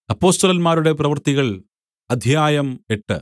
അപ്പൊസ്തലന്മാരുടെ പ്രവൃത്തികൾ അധ്യായം എട്ട്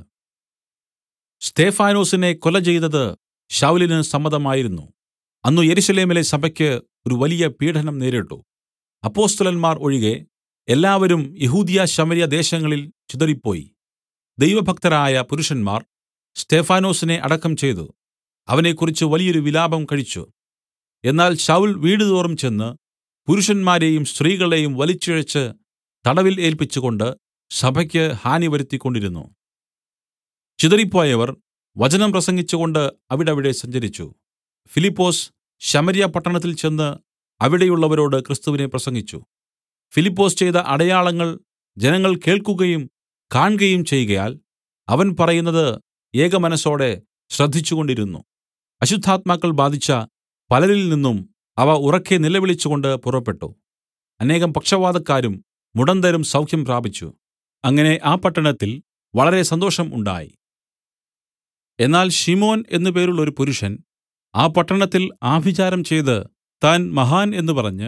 സ്തെഫാനൊസിനെ കൊല ചെയ്തത് ശൌലിന് സമ്മതമായിരുന്നു അന്ന് യെരൂശലേമിലെ സഭയ്ക്ക് ഒരു വലിയ പീഢനം നേരിട്ടു അപ്പൊസ്തലന്മാർ ഒഴികെ എല്ലാവരും യെഹൂദ്യ ശമര്യ ദേശങ്ങളിൽ ചിതറിപ്പോയി ദൈവഭക്തരായ പുരുഷന്മാർ സ്തെഫാനൊസിനെ അടക്കം ചെയ്തു അവനെക്കുറിച്ച് വലിയൊരു വിലാപം കഴിച്ചു എന്നാൽ ശൌൽ വീടുതോറും ചെന്ന് പുരുഷന്മാരെയും സ്ത്രീകളെയും വലിച്ചിഴച്ച് തടവിൽ ഏല്പിച്ചുകൊണ്ട് സഭയ്ക്ക് ഹാനി വരുത്തിക്കൊണ്ടിരുന്നു ചിതറിപ്പോയവർ വചനം പ്രസംഗിച്ചുകൊണ്ട് അവിടവിടെ സഞ്ചരിച്ചു ഫിലിപ്പൊസ് ശമര്യ പട്ടണത്തിൽ ചെന്ന് അവിടെയുള്ളവരോട് ക്രിസ്തുവിനെ പ്രസംഗിച്ചു ഫിലിപ്പൊസ് ചെയ്ത അടയാളങ്ങൾ ജനങ്ങൾ കേൾക്കുകയും കാൺകയും ചെയ്കയാൽ അവൻ പറയുന്നത് ഏകമനസ്സോടെ ശ്രദ്ധിച്ചുകൊണ്ടിരുന്നു അശുദ്ധാത്മാക്കൾ ബാധിച്ച പലരിൽ നിന്നും അവ ഉറക്കെ നിലവിളിച്ചുകൊണ്ട് പുറപ്പെട്ടു അനേകം പക്ഷവാതക്കാരും മുടന്തരും സൗഖ്യം പ്രാപിച്ചു അങ്ങനെ ആ പട്ടണത്തിൽ വളരെ സന്തോഷം ഉണ്ടായി എന്നാൽ ശിമോൻ എന്നു പേരുള്ളൊരു പുരുഷൻ ആ പട്ടണത്തിൽ ആഭിചാരം ചെയ്ത് താൻ മഹാൻ എന്ന് പറഞ്ഞ്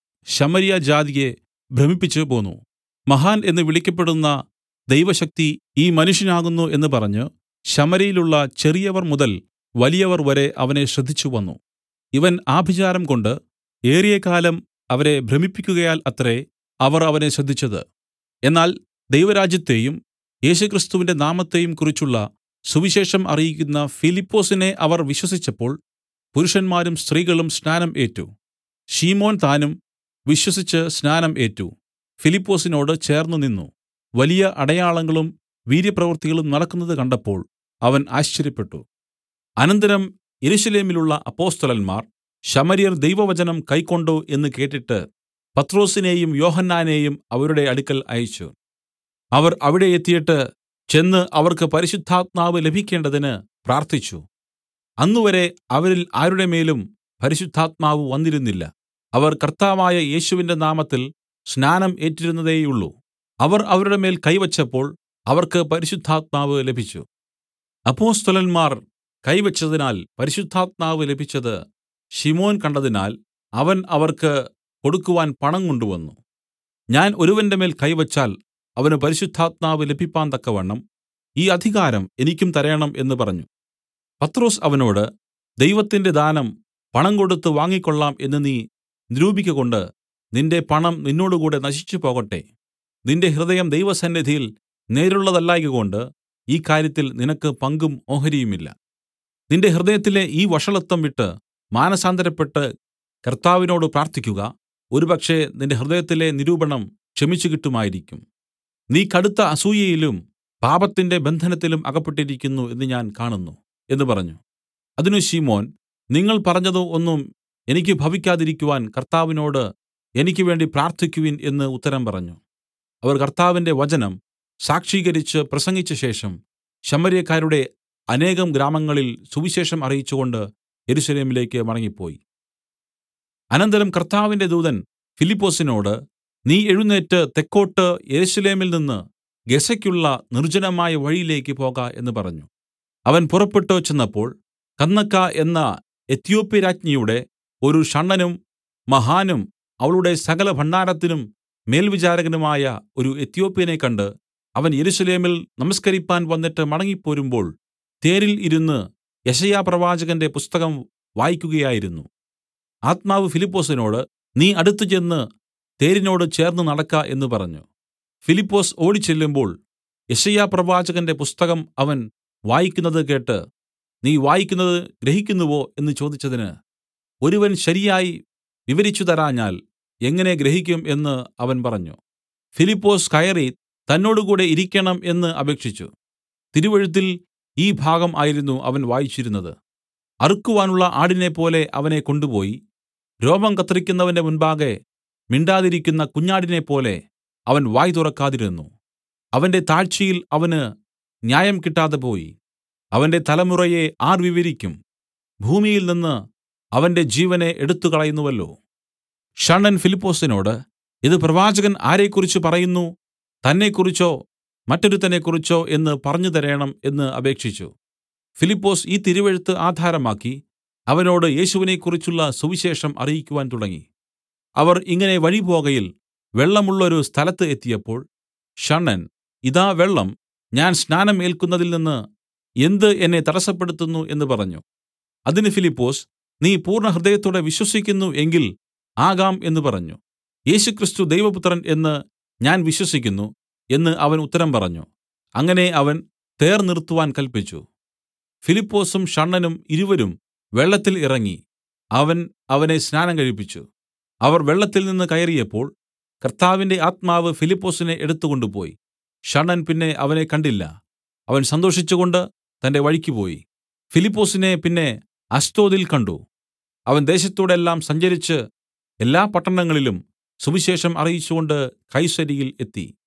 ശമര്യ ജാതിയെ ഭ്രമിപ്പിച്ചു പോന്നു മഹാൻ എന്ന് വിളിക്കപ്പെടുന്ന ദൈവശക്തി ഈ മനുഷ്യനാകുന്നു എന്ന് പറഞ്ഞ് ശമര്യയിലുള്ള ചെറിയവർ മുതൽ വലിയവർ വരെ അവനെ ശ്രദ്ധിച്ചുവന്നു ഇവൻ ആഭിചാരം കൊണ്ട് ഏറിയ കാലം അവരെ ഭ്രമിപ്പിക്കുകയാൽ അത്രേ അവർ അവനെ ശ്രദ്ധിച്ചത് എന്നാൽ ദൈവരാജ്യത്തെയും യേശുക്രിസ്തുവിന്റെ നാമത്തെയും കുറിച്ചുള്ള സുവിശേഷം അറിയിക്കുന്ന ഫിലിപ്പൊസിനെ അവർ വിശ്വസിച്ചപ്പോൾ പുരുഷന്മാരും സ്ത്രീകളും സ്നാനം ഏറ്റു ശിമോൻ താനും വിശ്വസിച്ച് സ്നാനം ഏറ്റു ഫിലിപ്പൊസിനോട് ചേർന്ന് നിന്നു വലിയ അടയാളങ്ങളും വീര്യപ്രവൃത്തികളും നടക്കുന്നത് കണ്ടപ്പോൾ അവൻ ആശ്ചര്യപ്പെട്ടു അനന്തരം യെരൂശലേമിലുള്ള അപ്പൊസ്തലന്മാർ ശമര്യർ ദൈവവചനം കൈക്കൊണ്ടു എന്ന് കേട്ടിട്ട് പത്രൊസിനെയും യോഹന്നാനെയും അവരുടെ അടുക്കൽ അയച്ചു അവർ അവിടെ എത്തിയിട്ട് ചെന്ന് അവർക്ക് പരിശുദ്ധാത്മാവ് ലഭിക്കേണ്ടതിന് പ്രാർത്ഥിച്ചു അന്നുവരെ അവരിൽ ആരുടെ മേലും പരിശുദ്ധാത്മാവ് വന്നിരുന്നില്ല അവർ കർത്താവായ യേശുവിന്റെ നാമത്തിൽ സ്നാനം ഏറ്റിരുന്നതേയുള്ളൂ അവർ അവരുടെ മേൽ കൈവച്ചപ്പോൾ അവർക്ക് പരിശുദ്ധാത്മാവ് ലഭിച്ചു അപ്പൊസ്തലന്മാർ കൈവച്ചതിനാൽ പരിശുദ്ധാത്മാവ് ലഭിച്ചത് ശിമോൻ കണ്ടതിനാൽ അവൻ അവർക്ക് കൊടുക്കുവാൻ പണം കൊണ്ടുവന്നു ഞാൻ ഒരുവന്റെ മേൽ കൈവച്ചാൽ അവന് പരിശുദ്ധാത്മാവ് ലഭിപ്പാൻ തക്കവണ്ണം ഈ അധികാരം എനിക്കും തരേണം എന്ന് പറഞ്ഞു പത്രൊസ് അവനോട് ദൈവത്തിന്റെ ദാനം പണം കൊടുത്ത് വാങ്ങിക്കൊള്ളാം എന്ന് നീ നിരൂപിക്കകൊണ്ട് നിന്റെ പണം നിന്നോടുകൂടെ നശിച്ചു പോകട്ടെ നിന്റെ ഹൃദയം ദൈവസന്നിധിയിൽ നേരുള്ളതല്ലായ്കകൊണ്ട് ഈ കാര്യത്തിൽ നിനക്ക് പങ്കും ഓഹരിയുമില്ല നിന്റെ ഹൃദയത്തിലെ ഈ വഷളത്വം വിട്ട് മാനസാന്തരപ്പെട്ട് കർത്താവിനോട് പ്രാർത്ഥിക്കുക ഒരുപക്ഷേ നിന്റെ ഹൃദയത്തിലെ നിരൂപണം ക്ഷമിച്ചു കിട്ടുമായിരിക്കും നീ കടുത്ത അസൂയയിലും പാപത്തിന്റെ ബന്ധനത്തിലും അകപ്പെട്ടിരിക്കുന്നു എന്ന് ഞാൻ കാണുന്നു എന്ന് പറഞ്ഞു അതിന് ശിമോൻ നിങ്ങൾ പറഞ്ഞത് ഒന്നും എനിക്ക് ഭവിക്കാതിരിക്കുവാൻ കർത്താവിനോട് എനിക്ക് വേണ്ടി പ്രാർത്ഥിക്കുവിൻ എന്ന് ഉത്തരം പറഞ്ഞു അവർ കർത്താവിന്റെ വചനം സാക്ഷീകരിച്ച് പ്രസംഗിച്ച ശേഷം ശമര്യക്കാരുടെ അനേകം ഗ്രാമങ്ങളിൽ സുവിശേഷം അറിയിച്ചുകൊണ്ട് യെരൂശലേമിലേക്ക് മടങ്ങിപ്പോയി അനന്തരം കർത്താവിന്റെ ദൂതൻ ഫിലിപ്പൊസിനോട് നീ എഴുന്നേറ്റ് തെക്കോട്ട് യെരൂശലേമിൽ നിന്ന് ഗസയ്ക്കുള്ള നിർജ്ജനമായ വഴിയിലേക്ക് പോക എന്ന് പറഞ്ഞു അവൻ പുറപ്പെട്ടു ചെന്നപ്പോൾ കന്നക്ക എന്ന എത്യോപ്യരാജ്ഞിയുടെ ഒരു ഷണ്ഡനും മഹാനും അവളുടെ സകല ഭണ്ഡാരത്തിനും മേൽവിചാരകനുമായ ഒരു എത്യോപ്യനെ കണ്ട് അവൻ യെരൂശലേമിൽ നമസ്കരിപ്പാൻ വന്നിട്ട് മടങ്ങിപ്പോരുമ്പോൾ തേരിൽ ഇരുന്ന് യെശയ്യാപ്രവാചകന്റെ പുസ്തകം വായിക്കുകയായിരുന്നു ആത്മാവ് ഫിലിപ്പൊസിനോട് നീ അടുത്തു ചെന്ന് തേരിനോട് ചേർന്ന് നടക്ക എന്ന് പറഞ്ഞു ഫിലിപ്പൊസ് ഓടിച്ചെല്ലുമ്പോൾ യെശയ്യാപ്രവാചകന്റെ പുസ്തകം അവൻ വായിക്കുന്നത് കേട്ട് നീ വായിക്കുന്നത് ഗ്രഹിക്കുന്നുവോ എന്ന് ചോദിച്ചതിന് ഒരുവൻ ശരിയായി വിവരിച്ചു തരാഞ്ഞാൽ എങ്ങനെ ഗ്രഹിക്കും എന്ന് അവൻ പറഞ്ഞു ഫിലിപ്പൊസ് കയറി തന്നോടുകൂടെ ഇരിക്കണം എന്ന് അപേക്ഷിച്ചു തിരുവഴുത്തിൽ ഈ ഭാഗം ആയിരുന്നു അവൻ വായിച്ചിരുന്നത് അറുക്കുവാനുള്ള ആടിനെപ്പോലെ അവനെ കൊണ്ടുപോയി രോമം കത്രിക്കുന്നവന്റെ മുൻപാകെ മിണ്ടാതിരിക്കുന്ന കുഞ്ഞാടിനെപ്പോലെ അവൻ വായ് തുറക്കാതിരുന്നു അവന്റെ താഴ്ചയിൽ അവന് ന്യായം കിട്ടാതെ പോയി അവന്റെ തലമുറയെ ആർ വിവരിക്കും ഭൂമിയിൽ നിന്ന് അവന്റെ ജീവനെ എടുത്തുകളയുന്നുവല്ലോ ഷണ്ഡൻ ഫിലിപ്പൊസിനോട് ഇത് പ്രവാചകൻ ആരെക്കുറിച്ച് പറയുന്നു തന്നെക്കുറിച്ചോ മറ്റൊരുത്തനെക്കുറിച്ചോ എന്ന് പറഞ്ഞു തരേണം എന്ന് അപേക്ഷിച്ചു ഫിലിപ്പൊസ് ഈ തിരുവെഴുത്ത് ആധാരമാക്കി അവനോട് യേശുവിനെക്കുറിച്ചുള്ള സുവിശേഷം അറിയിക്കുവാൻ തുടങ്ങി അവർ ഇങ്ങനെ വഴിപോകയിൽ വെള്ളമുള്ളൊരു സ്ഥലത്ത് എത്തിയപ്പോൾ ഷണ്ഡൻ ഇതാ വെള്ളം ഞാൻ സ്നാനം ഏല്ക്കുന്നതിൽ നിന്ന് എന്ത് എന്നെ തടസ്സപ്പെടുത്തുന്നു എന്ന് പറഞ്ഞു അതിന് ഫിലിപ്പൊസ് നീ പൂർണ്ണഹൃദയത്തോടെ വിശ്വസിക്കുന്നു എങ്കിൽ ആകാം എന്ന് പറഞ്ഞു യേശുക്രിസ്തു ദൈവപുത്രൻ എന്ന് ഞാൻ വിശ്വസിക്കുന്നു എന്ന് അവൻ ഉത്തരം പറഞ്ഞു അങ്ങനെ അവൻ തേർ നിർത്തുവാൻ കല്പിച്ചു ഫിലിപ്പൊസും ഷണ്ഡനും ഇരുവരും വെള്ളത്തിൽ ഇറങ്ങി അവൻ അവനെ സ്നാനം കഴിപ്പിച്ചു അവർ വെള്ളത്തിൽ നിന്ന് കയറിയപ്പോൾ കർത്താവിന്റെ ആത്മാവ് ഫിലിപ്പൊസിനെ എടുത്തുകൊണ്ടുപോയി ഷണ്ഡൻ പിന്നെ അവനെ കണ്ടില്ല അവൻ സന്തോഷിച്ചുകൊണ്ട് തന്റെ വഴിക്ക് പോയി ഫിലിപ്പൊസിനെ പിന്നെ അസ്തോദിൽ കണ്ട് അവൻ ദേശത്തൂടെല്ലാം സഞ്ചരിച്ച് എല്ലാ പട്ടണങ്ങളിലും സുവിശേഷം അറിയിച്ചുകൊണ്ട് കൈസര്യയിൽ എത്തി